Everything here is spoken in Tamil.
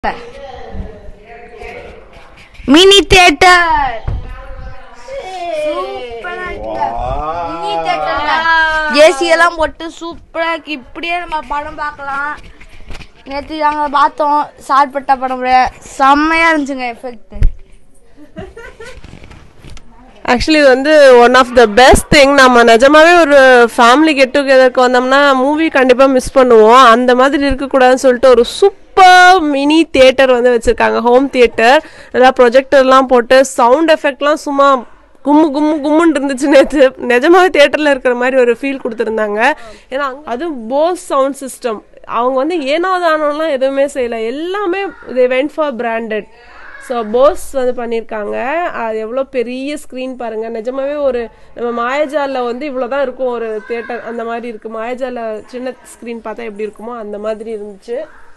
மினி தியேட்டர் சூப்பரா மினி தியேட்டர்ல ஏசி எல்லாம் போட்டு சூப்பரா இருக்கு இப்படியே நம்ம படம் பார்க்கலாம் நேற்று நாங்க பார்த்தோம் சால்பட்டா படம் கூட செம்மையா இருந்துச்சுங்க எஃபெக்ட் ஆக்சுவலி இது வந்து one of the best thing நம்ம நிஜமாவே ஒரு ஃபேமிலி கெட் டுகெதருக்கு வந்தோம்னா மூவி கண்டிப்பாக மிஸ் பண்ணுவோம் அந்த மாதிரி இருக்கக்கூடாதுன்னு சொல்லிட்டு ஒரு சூப்பர் மினி தியேட்டர் வந்து வச்சுருக்காங்க ஹோம் தியேட்டர் நல்லா ப்ரொஜெக்டர்லாம் போட்டு சவுண்ட் எஃபெக்ட்லாம் சும்மா கும்மு கும்மு கும்முன்னு இருந்துச்சு நேற்று நிஜமாவே தியேட்டரில் இருக்கிற மாதிரி ஒரு ஃபீல் கொடுத்துருந்தாங்க ஏன்னா அங்க- அதுவும் போஸ் சவுண்ட் சிஸ்டம் அவங்க வந்து ஏனோ தானோலாம் எதுவுமே செய்யலை எல்லாமே they went for branded so pose வந்து பண்ணியிருக்காங்க அது எவ்வளோ பெரிய ஸ்க்ரீன் பாருங்க நிஜமாவே ஒரு நம்ம மாயஜாலில் வந்து இவ்வளோ தான் இருக்கும் ஒரு தேட்டர் அந்த மாதிரி இருக்கு மாயஜால சின்ன ஸ்க்ரீன் பார்த்தா எப்படி இருக்குமோ அந்த மாதிரி இருந்துச்சு